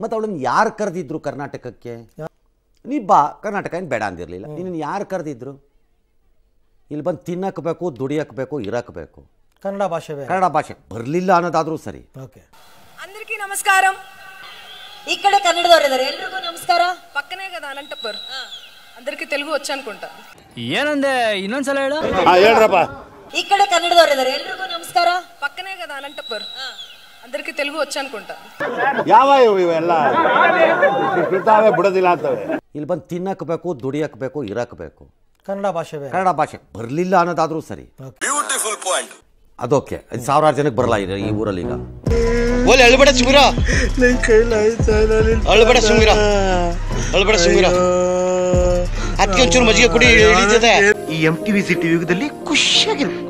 ಮತ್ತು ಅವಳನ್ನು ಯಾರು ಕರೆದಿದ್ರು ಕರ್ನಾಟಕಕ್ಕೆ ನೀ ಬಾ ಕರ್ನಾಟಕ ಏನು ಬೇಡ ಅಂದಿರಲಿಲ್ಲ ನಿನ್ನ ಯಾರು ಕರೆದಿದ್ರು ಇಲ್ಲಿ ಬಂದು ತಿನ್ನಕ್ಕೆ ಬೇಕು ದುಡಿಯಕ್ಕೆ ಬೇಕು ಇರಕ್ಕೆ ಬೇಕು ಕನ್ನಡ ಭಾಷೆ ಬೇರೆ ಕನ್ನಡ ಭಾಷೆ ಬರಲಿಲ್ಲ ಅನ್ನೋದಾದರೂ ಸರಿ ಓಕೆ అందరికీ నమస్కారం ఇక్కడ కన్నడదವರು ఇದ್ದಾರೆ ಎಲ್ರಿಗೂ ನಮಸ್ಕಾರ పక్కనే కదా అనంతపూర్ అందరికీ తెలుగు వచ్చు అనుకుంటా ಏನಂದೆ ಇನ್ನೊಂದ್ಸಲ ಹೇಳು ಈ ಕಡೆ ಕನ್ನಡದವರು ಇದ್ದಾರೆ ಎಲ್ರಿಗೂ ನಮಸ್ಕಾರ పక్కనే కదా అనంతపూర్ అందరికీ తెలుగు వచ్చు అనుకుంటా ಯಾವ ಇವು ಇವೆಲ್ಲ ಇರ್ತಾವೆ ಬಿಡೋದಿಲ್ಲ ಅಂತವೆ ಇಲ್ಲಿ ಬಂದು ತಿನ್ನಕ್ಕೆ ಬೇಕು ದುಡಿಯಕ್ಕೆ ಬೇಕು ಇರಕ್ಕೆ ಬೇಕು ಕನ್ನಡ ಭಾಷೆ ಬೇರೆ ಕನ್ನಡ ಭಾಷೆ ಬರಲಿಲ್ಲ ಅನ್ನೋದಾದರೂ ಸರಿ ಅದೋಕೆ ಅದು ಸಾವಿರಾರು ಜನಕ್ಕೆ ಬರಲ್ಲ ಈಗ ಈ ಊರಲ್ಲಿ ಈಗ ಓಲೆ ಅಳ್ಬೇಡ ಸುಮಿರ ಅಳ್ಬೇಡ ಸುಮಿರ ಅಳ್ಬೇಡ ಸುಮಿರ ಅದಕ್ಕೆ ಒಂಚೂರು ಮಜ್ಜಿಗೆ ಕುಡಿ ಇಳಿತದೆ ಈ ಎಂ ಟಿವಿ ಸಿಟಿ ಯುಗದಲ್ಲಿ ಖುಷಿಯಾಗಿರು